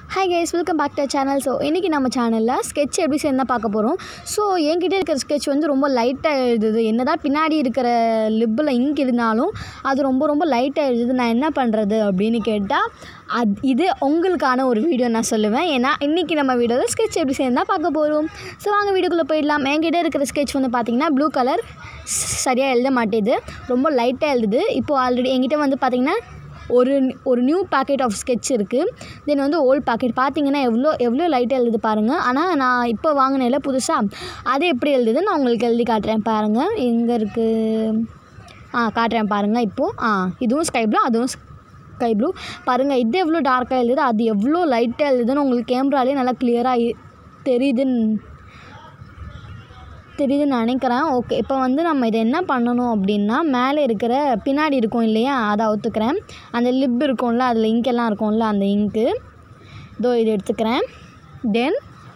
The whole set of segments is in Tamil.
hi guys welcome back to channel so இன்றைக்கி நம்ம சேனலில் ஸ்கெட்ச் எப்படி சேர்ந்து தான் பார்க்க போகிறோம் ஸோ என்கிட்ட இருக்கிற ஸ்கெட்ச் வந்து ரொம்ப லைட்டாக எழுதுது என்ன தான் பின்னாடி இருக்கிற லிப்பில் இங்க் இருந்தாலும் அது ரொம்ப ரொம்ப லைட்டாக எழுதுது நான் என்ன பண்ணுறது அப்படின்னு கேட்டால் அது இது உங்களுக்கான ஒரு வீடியோ நான் சொல்லுவேன் ஏன்னா இன்றைக்கி நம்ம வீடியோவில் ஸ்கெட்ச் எப்படி சேர்ந்து தான் பார்க்க போகிறோம் ஸோ வாங்க வீடியோக்குள்ளே போயிடலாம் என்கிட்ட இருக்கிற ஸ்கெட்ச் வந்து பார்த்திங்கன்னா ப்ளூ கலர் சரியாக எழுத மாட்டேது ரொம்ப லைட்டாக எழுதுது இப்போது ஆல்ரெடி என்கிட்ட வந்து பார்த்திங்கன்னா ஒரு ஒரு நியூ பேக்கெட் ஆஃப் ஸ்கெட்ச் இருக்குது தென் வந்து ஓல்ட் பேக்கெட் பார்த்தீங்கன்னா எவ்வளோ எவ்வளோ லைட்டாக எழுது பாருங்கள் ஆனால் நான் இப்போ வாங்கினேன்ல புதுசாக அது எப்படி எழுதுது நான் உங்களுக்கு எழுதி காட்டுறேன் பாருங்கள் எங்கே இருக்குது ஆ காட்டுறேன் பாருங்கள் இப்போது ஆ இதுவும் ஸ்கை ப்ளூ அதுவும் ஸ்கை ப்ளூ பாருங்கள் இது எவ்வளோ டார்க்காக எழுதுது அது எவ்வளோ லைட்டாக எழுதுன்னு உங்களுக்கு கேமராலே நல்லா கிளியராக தெரியுதுன்னு தெரியுதுன்னு நினைக்கிறேன் ஓகே இப்போ வந்து நம்ம இதை என்ன பண்ணணும் அப்படின்னா மேலே இருக்கிற பின்னாடி இருக்கும் இல்லையா அதை அவுத்துக்கிறேன் அந்த லிப் இருக்கும்ல அதில் இங்கெல்லாம் இருக்கும்ல அந்த இங்க்கு இதோ இது எடுத்துக்கிறேன் தென்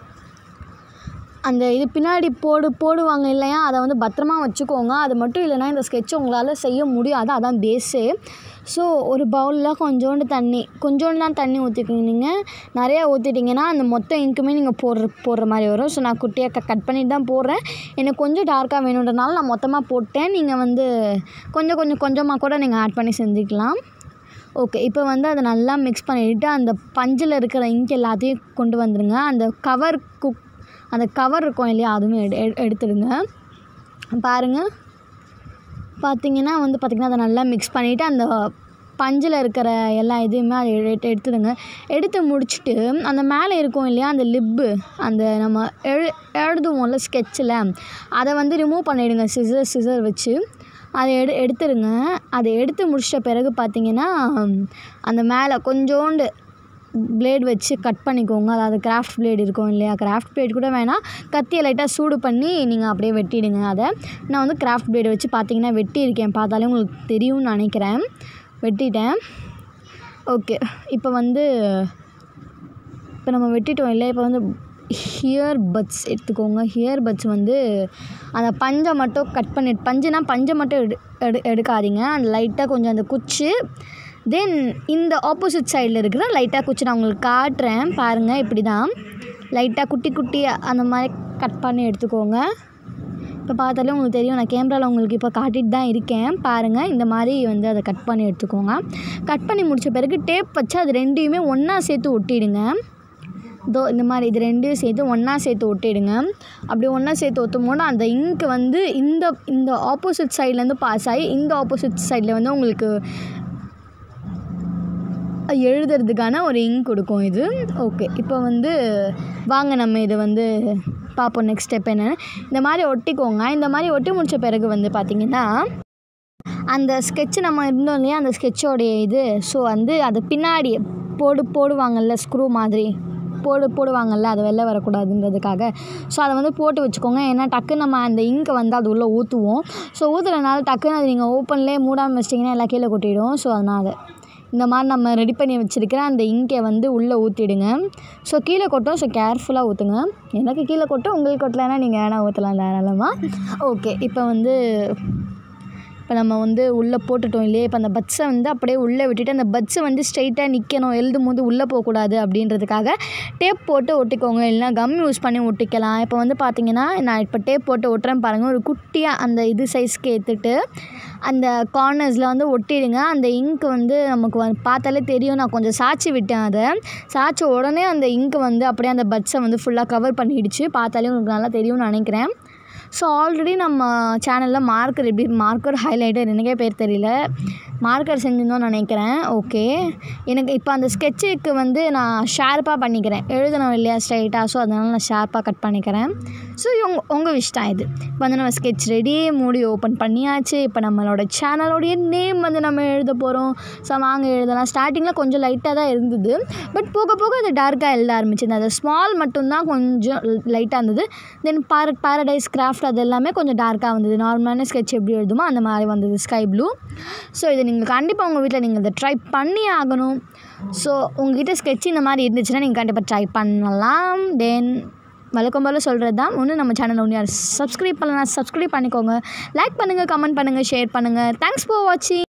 அந்த இது பின்னாடி போடு போடுவாங்க இல்லையா அதை வந்து பத்திரமா வச்சுக்கோங்க அது மட்டும் இல்லைன்னா இந்த ஸ்கெட்ச் உங்களால் செய்ய முடியாது அதான் பேஸு ஸோ ஒரு பவுலில் கொஞ்சோண்டு தண்ணி கொஞ்சோண்டு தான் தண்ணி ஊற்றிக்கிங்க நீங்கள் நிறையா ஊற்றிட்டிங்கன்னா அந்த மொத்த இங்க்குமே நீங்கள் போடுற போடுற மாதிரி வரும் ஸோ நான் குட்டியாக க கட் பண்ணிட்டு தான் போடுறேன் எனக்கு கொஞ்சம் டார்க்காக வேணுன்றனால நான் மொத்தமாக போட்டேன் நீங்கள் வந்து கொஞ்சம் கொஞ்சம் கொஞ்சமாக கூட நீங்கள் ஆட் பண்ணி செஞ்சுக்கலாம் ஓகே இப்போ வந்து அதை நல்லா மிக்ஸ் பண்ணிவிட்டு அந்த பஞ்சில் இருக்கிற இங்க் எல்லாத்தையும் கொண்டு வந்துடுங்க அந்த கவர் குக் அந்த கவர் இருக்கும் இல்லையா அதுவுமே எடு எடு- எடுத்துடுங்க பாருங்கள் பார்த்தீங்கன்னா வந்து பார்த்திங்கன்னா அதை நல்லா மிக்ஸ் பண்ணிவிட்டு அந்த பஞ்சில் இருக்கிற எல்லா இதுவுமே அதை எடுத்து எடுத்துடுங்க எடுத்து முடிச்சுட்டு அந்த மேலே இருக்கும் இல்லையா அந்த லிப்பு அந்த நம்ம எழு எழுதுவோம்ல ஸ்கெட்சில் அதை வந்து ரிமூவ் பண்ணிவிடுங்க சிசர் சிசர் வச்சு அதை எடு எடுத்துடுங்க அதை எடுத்து முடிச்சிட்ட பிறகு பார்த்தீங்கன்னா அந்த மேலே கொஞ்சோண்டு பிளேட் வச்சு கட் பண்ணிக்கோங்க அதாவது கிராஃப்ட் பிளேட் இருக்கும் இல்லையா கிராஃப்ட் பிளேட் கூட வேணாம் கத்தியை லைட்டாக சூடு பண்ணி நீங்கள் அப்படியே வெட்டிடுங்க அதை நான் வந்து கிராஃப்ட் பிளேட் வச்சு பார்த்தீங்கன்னா வெட்டியிருக்கேன் பார்த்தாலே உங்களுக்கு தெரியும்னு நினைக்கிறேன் வெட்டிட்டேன் ஓகே இப்போ வந்து இப்போ நம்ம வெட்டிட்டோம் இல்லை இப்போ வந்து ஹியர் பட்ஸ் எடுத்துக்கோங்க ஹியர் பட்ஸ் வந்து அந்த பஞ்சை மட்டும் கட் பண்ணி பஞ்சுனா பஞ்சை மட்டும் எடு எடு எடுக்காதீங்க அந்த லைட்டாக கொஞ்சம் அந்த குச்சி தென் இந்த ஆப்போசிட் சைடில் இருக்கிற லைட்டாக குச்சி நான் உங்களுக்கு காட்டுறேன் பாருங்கள் இப்படி தான் லைட்டாக குட்டி குட்டியாக அந்த மாதிரி கட் பண்ணி எடுத்துக்கோங்க இப்போ பார்த்தாலே உங்களுக்கு தெரியும் நான் கேமராவில் உங்களுக்கு இப்போ காட்டிட்டு தான் இருக்கேன் பாருங்கள் இந்த மாதிரி வந்து அதை கட் பண்ணி எடுத்துக்கோங்க கட் பண்ணி முடித்த பிறகு டேப் வச்சு அது ரெண்டையுமே ஒன்றா சேர்த்து ஒட்டிடுங்க இதோ இந்த மாதிரி இது ரெண்டையும் சேர்த்து ஒன்றா சேர்த்து ஒட்டிடுங்க அப்படி ஒன்றா சேர்த்து ஒட்டும் போது அந்த இங்க் வந்து இந்த இந்த ஆப்போசிட் சைட்லேருந்து பாஸ் ஆகி இந்த ஆப்போசிட் சைடில் வந்து உங்களுக்கு எழுதுறதுக்கான ஒரு இங்க் கொடுக்கும் இது ஓகே இப்போ வந்து வாங்க நம்ம இதை வந்து பார்ப்போம் நெக்ஸ்ட் ஸ்டெப் என்னென்னு இந்த மாதிரி ஒட்டிக்கோங்க இந்த மாதிரி ஒட்டி முடித்த பிறகு வந்து பார்த்திங்கன்னா அந்த ஸ்கெட்ச் நம்ம இருந்தோம் இல்லையா அந்த ஸ்கெட்சோடைய இது ஸோ வந்து அது பின்னாடி போடு போடுவாங்கல்ல ஸ்க்ரூ மாதிரி போடு போடுவாங்கல்ல அது வெளில வரக்கூடாதுன்றதுக்காக ஸோ அதை வந்து போட்டு வச்சுக்கோங்க ஏன்னா டக்குன்னு நம்ம அந்த இங்கை வந்து அது உள்ளே ஊற்றுவோம் ஸோ ஊற்றுறதுனால டக்குன்னு அது நீங்கள் ஓப்பன்லேயே மூடாமல் வச்சிட்டிங்கன்னா எல்லாம் கீழே கொட்டிடும் ஸோ அதனால் இந்த மாதிரி நம்ம ரெடி பண்ணி வச்சுருக்கிற அந்த இங்கை வந்து உள்ளே ஊற்றிடுங்க ஸோ கீழே கொட்டும் ஸோ கேர்ஃபுல்லாக ஊற்றுங்க எனக்கு கீழே கொட்டும் உங்களுக்கு கொட்டலைன்னா நீங்கள் வேணால் ஊற்றலாம் தாராளமாக ஓகே இப்போ வந்து இப்போ நம்ம வந்து உள்ளே போட்டுட்டோம் இல்லையா இப்போ அந்த பட்ஸை வந்து அப்படியே உள்ளே விட்டுட்டு அந்த பட்ஸை வந்து ஸ்ட்ரைட்டாக நிற்கணும் எழுதும் போது உள்ளே போகக்கூடாது அப்படின்றதுக்காக டேப் போட்டு ஒட்டிக்கோங்க இல்லைனா கம் யூஸ் பண்ணி ஒட்டிக்கலாம் இப்போ வந்து பார்த்தீங்கன்னா நான் இப்போ டேப் போட்டு ஒட்டுறேன் பாருங்கள் ஒரு குட்டியாக அந்த இது சைஸ்க்கு ஏற்றுட்டு அந்த கார்னர்ஸில் வந்து ஒட்டிடுங்க அந்த இங்க் வந்து நமக்கு வந்து பார்த்தாலே தெரியும் நான் கொஞ்சம் சாய்ச்சி விட்டேன் அதை சாய்ச்ச உடனே அந்த இங்க் வந்து அப்படியே அந்த பட்ஸை வந்து ஃபுல்லாக கவர் பண்ணிடுச்சு பார்த்தாலே உங்களுக்கு நல்லா தெரியும்னு நினைக்கிறேன் ஸோ ஆல்ரெடி நம்ம சேனலில் மார்க்கர் எப்படி மார்க்கர் ஹைலைட்டர் எனக்கே பேர் தெரியல மார்க்கர் செஞ்சிருந்தோம்னு நினைக்கிறேன் ஓகே எனக்கு இப்போ அந்த ஸ்கெட்சுக்கு வந்து நான் ஷார்ப்பாக பண்ணிக்கிறேன் எழுதணும் இல்லையா ஸ்ட்ரைட்டாக ஸோ அதனால் நான் ஷார்ப்பாக கட் பண்ணிக்கிறேன் ஸோ உங்க உங்கள் விஷ் தான் இது இப்போ வந்து நம்ம ஸ்கெட்ச் ரெடி மூடி ஓப்பன் பண்ணியாச்சு இப்போ நம்மளோட சேனலோடைய நேம் வந்து நம்ம எழுத போகிறோம் ஸோ வாங்க எழுதலாம் ஸ்டார்டிங்கில் கொஞ்சம் லைட்டாக தான் இருந்தது பட் போக போக அது டார்க்காக எழுத ஆரம்பிச்சிருந்தது அது ஸ்மால் மட்டும்தான் கொஞ்சம் லைட்டாக இருந்தது தென் பார பாரடைஸ் கிராஃப்ட் அது எல்லாமே கொஞ்சம் டார்க்காக வந்தது நார்மலான ஸ்கெட்ச் எப்படி எழுதுமோ அந்த மாதிரி வந்தது ஸ்கை ப்ளூ ஸோ இதை நீங்கள் கண்டிப்பாக உங்கள் வீட்டில் நீங்கள் இதை ட்ரை பண்ணி ஆகணும் ஸோ உங்ககிட்ட ஸ்கெட்ச் இந்த மாதிரி இருந்துச்சுன்னா நீங்கள் கண்டிப்பாக ட்ரை பண்ணலாம் தென் வழக்கம் போல் சொல்கிறது தான் ஒன்று நம்ம சேனலில் ஒன்று யார் சப்ஸ்கிரைப் பண்ணலாம் சப்ஸ்கிரைப் பண்ணிக்கோங்க லைக் பண்ணுங்கள் கமெண்ட் பண்ணுங்கள் ஷேர் பண்ணுங்கள் தேங்க்ஸ் ஃபார் வாட்சிங்